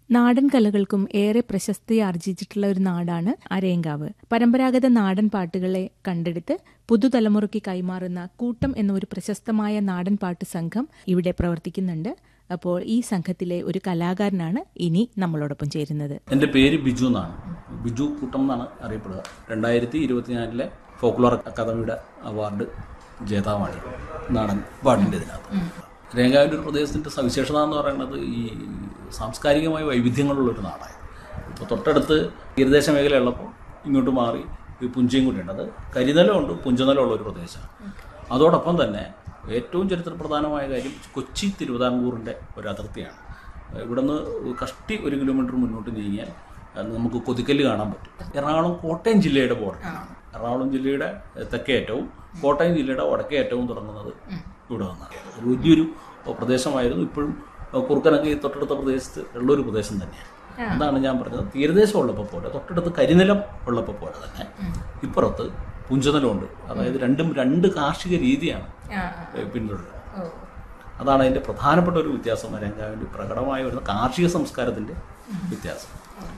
നാടൻ കലകൾക്കും ഏറെ പ്രശസ്തി ആർജിച്ചിട്ടുള്ള ഒരു നാടാണ് അരയങ്കാവ് പരമ്പരാഗത നാടൻ പാട്ടുകളെ കണ്ടെടുത്ത് പുതുതലമുറയ്ക്ക് കൈമാറുന്ന കൂട്ടം എന്ന ഒരു പ്രശസ്തമായ നാടൻ പാട്ട് സംഘം ഇവിടെ പ്രവർത്തിക്കുന്നുണ്ട് അപ്പോൾ ഈ സംഘത്തിലെ ഒരു കലാകാരനാണ് ഇനി നമ്മളോടൊപ്പം ചേരുന്നത് എൻ്റെ പേര് ബിജു എന്നാണ് ബിജു കൂട്ടം എന്നാണ് അറിയപ്പെടുക രണ്ടായിരത്തി ഇരുപത്തിനാലിലെ ഫോക്ലോർ അക്കാദമിയുടെ അവാർഡ് ജേതാവാണ് നാടൻ പാട്ടിൻ്റെ ഇതിനകത്ത് രേഖാവിൻ്റെ ഒരു പ്രദേശത്തിൻ്റെ സവിശേഷത എന്ന് പറയുന്നത് ഈ സാംസ്കാരികമായ വൈവിധ്യങ്ങളുള്ളൊരു നാടാണ് ഇപ്പോൾ തൊട്ടടുത്ത് തീരദേശ മേഖലയുള്ളപ്പോൾ ഇങ്ങോട്ട് മാറി ഈ പുഞ്ചയും കൂടിയുണ്ട് അത് കരിനിലമുണ്ട് പുഞ്ചനിലമുള്ള ഒരു പ്രദേശമാണ് അതോടൊപ്പം തന്നെ ഏറ്റവും ചരിത്രപ്രധാനമായ കാര്യം കൊച്ചി തിരുവിതാംകൂറിൻ്റെ ഒരു അതിർത്തിയാണ് ഇവിടുന്ന് കഷ്ടി ഒരു കിലോമീറ്റർ മുന്നോട്ട് നീങ്ങിയാൽ അത് നമുക്ക് കൊതിക്കല്ല് കാണാൻ പറ്റും എറണാകുളം കോട്ടയം ജില്ലയുടെ ബോർഡറാണ് എറണാകുളം ജില്ലയുടെ തെക്കേറ്റവും കോട്ടയം ജില്ലയുടെ വടക്കേറ്റവും തുടങ്ങുന്നത് ഇവിടെ നിന്നാണ് ഒരു വലിയൊരു പ്രദേശമായിരുന്നു ഇപ്പോഴും കുറുക്കനൊക്കെ ഈ തൊട്ടടുത്ത പ്രദേശത്ത് ഉള്ളൊരു പ്രദേശം തന്നെയാണ് അതാണ് ഞാൻ പറഞ്ഞത് തീരദേശം ഉള്ളപ്പോൾ പോലെ തൊട്ടടുത്ത് കരിനിലം ഉള്ളപ്പോൾ പോലെ തന്നെ ഇപ്പുറത്ത് പുഞ്ചനിലമുണ്ട് അതായത് രണ്ടും രണ്ട് കാർഷിക രീതിയാണ് പിന്തുടരുന്നത് അതാണ് അതിൻ്റെ പ്രധാനപ്പെട്ട ഒരു വ്യത്യാസം അരങ്കാവിൻ്റെ പ്രകടമായി വരുന്ന കാർഷിക സംസ്കാരത്തിൻ്റെ വ്യത്യാസം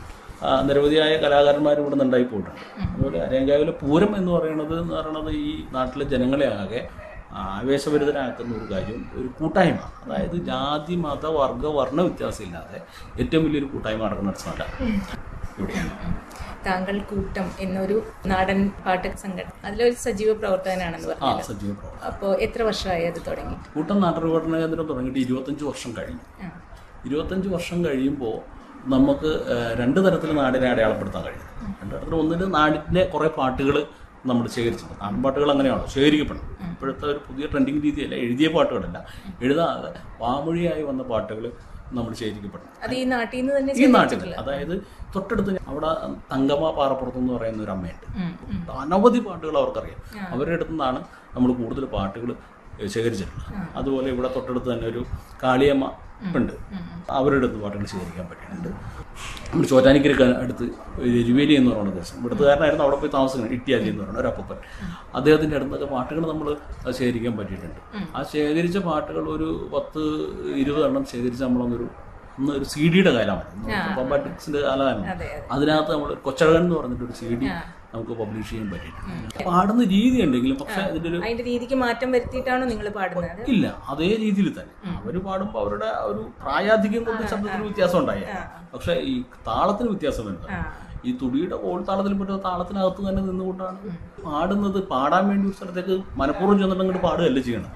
ആ, നിരവധിയായ കലാകാരന്മാർ ഇവിടെ നിന്ന് ഉണ്ടായി പോയിട്ടുണ്ട് അതുപോലെ അരങ്കാവിലെ പൂരം എന്ന് പറയുന്നത് എന്ന് പറയുന്നത് ഈ നാട്ടിലെ ജനങ്ങളെ ആകെ ആവേശഭരിതരാക്കുന്ന ഒരു കാര്യം ഒരു കൂട്ടായ്മ അതായത് ജാതി മത വർഗ വർണ്ണ വ്യത്യാസമില്ലാതെ ഏറ്റവും വലിയൊരു കൂട്ടായ്മ നടക്കുന്ന ഒരു സ്ഥലം ഇവിടെയാണ് താങ്കൾ കൂട്ടം എന്നൊരു നാടൻ പാട്ട് സംഘടന അതിലൊരു സജീവ പ്രവർത്തകനാണെന്ന് ആ പറഞ്ഞു സജീവ പ്രവർത്തനം അപ്പോൾ എത്ര വർഷമായി അത് തുടങ്ങി കൂട്ടം നാട്ടുപഠന കേന്ദ്രം തുടങ്ങിയിട്ട് ഇരുപത്തഞ്ച് വർഷം കഴിഞ്ഞു ഇരുപത്തഞ്ച് വർഷം കഴിയുമ്പോൾ നമുക്ക് ആ, രണ്ട് തരത്തിൽ നാടിനെ അടയാളപ്പെടുത്താൻ കഴിയും രണ്ട് തരത്തിൽ ഒന്നിന് നാടിൻ്റെ കുറേ പാട്ടുകൾ നമ്മൾ ശേഖരിച്ചിട്ടുണ്ട് നാടൻ പാട്ടുകൾ അങ്ങനെയാണോ ശേഖരിക്കപ്പെടണം ഇപ്പോഴത്തെ ഒരു പുതിയ ട്രെൻഡിങ് രീതിയല്ല എഴുതിയ പാട്ടുകളല്ല എഴുതാതെ വാമൊഴിയായി വന്ന പാട്ടുകൾ നമ്മൾ ശേഖരിക്കപ്പെടണം അത് ഈ നാട്ടിൽ നിന്ന് തന്നെ ഈ നാട്ടിൽ അതായത് തൊട്ടടുത്ത് അവിടെ തങ്കമ്മ പാറപ്പുറത്ത് എന്ന് പറയുന്ന ഒരു അമ്മയുണ്ട് അനവധി പാട്ടുകൾ അവർക്കറിയാം അവരുടെ അടുത്തു നിന്നാണ് നമ്മൾ കൂടുതൽ പാട്ടുകൾ ശേഖരിച്ചിട്ടുള്ളത് അതുപോലെ ഇവിടെ തൊട്ടടുത്ത് തന്നെ ഒരു കാളിയമ്മ ഉണ്ട് അവരുടെ അടുത്ത് പാട്ടുകൾ ശേഖരിക്കാൻ പറ്റിയിട്ടുണ്ട് നമ്മൾ ചോറ്റാനിക്കരക്ക് അടുത്ത് ഒരു എരുവേലി എന്ന് പറയുന്ന ദേശം ഇവിടുത്തുകാരനായിരുന്നു അവിടെ പോയി താമസിക്കുന്നത് ഇട്ടിയാലി എന്ന് പറയുന്ന ഒരു അപ്പൂപ്പൻ അദ്ദേഹത്തിൻ്റെ അടുത്തൊക്കെ പാട്ടുകൾ നമ്മൾ ശേഖരിക്കാൻ പറ്റിയിട്ടുണ്ട് ആ ശേഖരിച്ച പാട്ടുകൾ ഒരു പത്ത് ഇരുപത് എണ്ണം ശേഖരിച്ച് നമ്മളൊന്നൊരു അന്ന് ഒരു സി ഡിയുടെ കാലമാണ് പമ്പാറ്റിക്സിന്റെ കാലമാണ് അതിനകത്ത് നമ്മൾ കൊച്ചഴകൻ എന്ന് പറഞ്ഞിട്ട് ഒരു സി ഡി നമുക്ക് പബ്ലിഷ് ചെയ്യാൻ പറ്റിയിട്ടുണ്ട് പാടുന്ന രീതി ഉണ്ടെങ്കിലും പക്ഷെ അതിന്റെ ഒരു അതിന്റെ രീതിക്ക് മാറ്റം വരുത്തിയിട്ടാണോ നിങ്ങൾ പാടുന്നത് ഇല്ല അതേ രീതിയിൽ തന്നെ അവര് പാടുമ്പോൾ അവരുടെ ആ ഒരു പ്രായാധിക്യം കൊണ്ട് ശബ്ദത്തിന് വ്യത്യാസം ഉണ്ടായ പക്ഷെ ഈ താളത്തിന് വ്യത്യാസം വരുന്നത് ഈ തുടിയുടെ ഓൾ താളത്തിൽ പറ്റുന്ന താളത്തിനകത്ത് തന്നെ നിന്നുകൊണ്ടാണ് പാടുന്നത് പാടാൻ വേണ്ടി ഒരു സ്ഥലത്തേക്ക് മനഃപൂർവ്വം ചെന്നിട്ട് അങ്ങോട്ട് പാടുകയല്ല ചെയ്യണം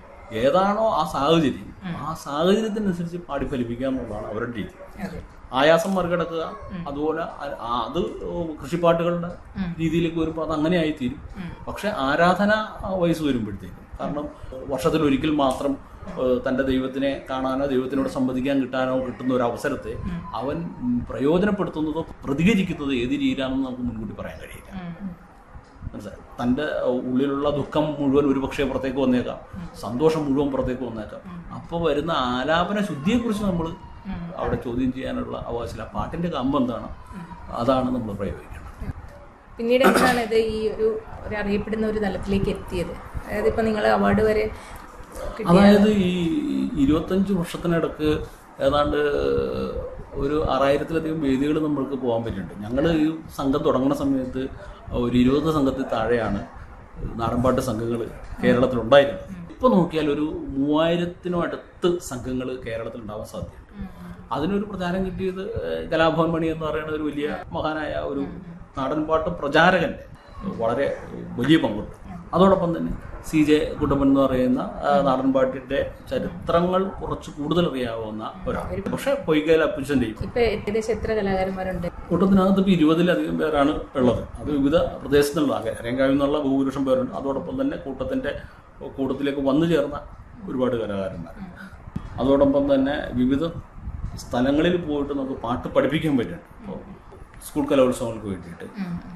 ഏതാണോ ആ സാഹചര്യം ആ സാഹചര്യത്തിനനുസരിച്ച് പാടി ഫലിപ്പിക്കുക എന്നുള്ളതാണ് അവരുടെ രീതി ആയാസം മറികടക്കുക അതുപോലെ അ- ആ- അത് കൃഷിപ്പാട്ടുകളുടെ രീതിയിലേക്ക് വരുമ്പോൾ അത് അങ്ങനെ ആയിത്തീരും പക്ഷെ ആരാധന വയസ്സ് വരുമ്പോഴത്തേക്കും കാരണം വർഷത്തിൽ ഒരിക്കൽ മാത്രം ഏഹ്, തന്റെ ദൈവത്തിനെ കാണാനോ ദൈവത്തിനോട് സംവദിക്കാൻ കിട്ടാനോ കിട്ടുന്ന ഒരു അവസരത്തെ അവൻ ഉം, പ്രയോജനപ്പെടുത്തുന്നതോ പ്രതികരിക്കുന്നതോ ഏത് രീതിയിലാണെന്ന് നമുക്ക് മുൻകൂട്ടി പറയാൻ കഴിയില്ല മനസ്സിലായോ? തൻ്റെ ഉള്ളിലുള്ള ദുഃഖം മുഴുവൻ ഒരുപക്ഷെ പുറത്തേക്ക് വന്നേക്കാം സന്തോഷം മുഴുവൻ പുറത്തേക്ക് വന്നേക്കാം അപ്പോൾ വരുന്ന ആലാപന ശുദ്ധിയെക്കുറിച്ച് നമ്മൾ അവിടെ ചോദ്യം ചെയ്യാനുള്ള അവകാശമില്ല പാട്ടിൻ്റെ കമ്പ് എന്താണ് അതാണ് നമ്മൾ പ്രയോഗിക്കേണ്ടത് പിന്നീട് എന്താണ് ഇത് ഈ ഒരു ഒരു അറിയപ്പെടുന്ന ഒരു തലത്തിലേക്ക് എത്തിയത് അതായത് ഇപ്പൊ നിങ്ങൾ അവാർഡ് വരെ കിട്ടി- അതായത് ഈ ഇരുപത്തഞ്ച് വർഷത്തിനിടക്ക് ഏതാണ്ട് ഒരു ആറായിരത്തിലധികം വേദികൾ നമ്മൾക്ക് പോകാൻ പറ്റിയിട്ടുണ്ട് ഞങ്ങൾ ഈ സംഘം തുടങ്ങുന്ന സമയത്ത് ഒരു ഇരുപത് സംഘത്തിൽ താഴെയാണ് നാടൻപാട്ട് സംഘങ്ങൾ കേരളത്തിലുണ്ടായിരുന്നത് ഇപ്പോൾ നോക്കിയാൽ ഒരു മൂവായിരത്തിനും അടുത്ത് സംഘങ്ങൾ കേരളത്തിൽ ഉണ്ടാവാൻ സാധ്യതയുണ്ട് അതിനൊരു പ്രചാരം കിട്ടിയത് ഏഹ്, കലാഭവൻ മണി എന്ന് പറയുന്ന ഒരു വലിയ മഹാനായ ഒരു നാടൻപാട്ട് പ്രചാരകന്റെ വളരെ വലിയ പങ്കുണ്ട് അതോടൊപ്പം തന്നെ സി ജെ കുട്ടപ്പൻ എന്ന് പറയുന്ന ആ, നാടൻപാട്ടിന്റെ ചരിത്രങ്ങൾ കുറച്ച് കൂടുതൽ അറിയാവുന്ന ഒരാൾ പക്ഷെ പൊയ്കേൽ അപ്പുച്ചൻ്റെയും ഇപ്പൊ ഏകദേശം എത്ര കലാകാരന്മാരുണ്ട് കൂട്ടത്തിനകത്ത് ഇപ്പോൾ ഇരുപതിലധികം പേരാണ് ഉള്ളത് അത് വിവിധ പ്രദേശത്തു നിന്നുള്ള അരങ്കാവിൽ നിന്നുള്ള ഭൂരിപക്ഷം പേരുണ്ട് അതോടൊപ്പം തന്നെ കൂട്ടത്തിന്റെ കൂട്ടത്തിലേക്ക് വന്നു ചേർന്ന ഒരുപാട് കലാകാരന്മാരുണ്ട് അതോടൊപ്പം തന്നെ വിവിധ സ്ഥലങ്ങളിൽ പോയിട്ട് നമുക്ക് പാട്ട് പഠിപ്പിക്കാൻ പറ്റുന്നുണ്ട് ഇപ്പോൾ സ്കൂൾ കലോത്സവങ്ങൾക്ക് വേണ്ടിയിട്ട്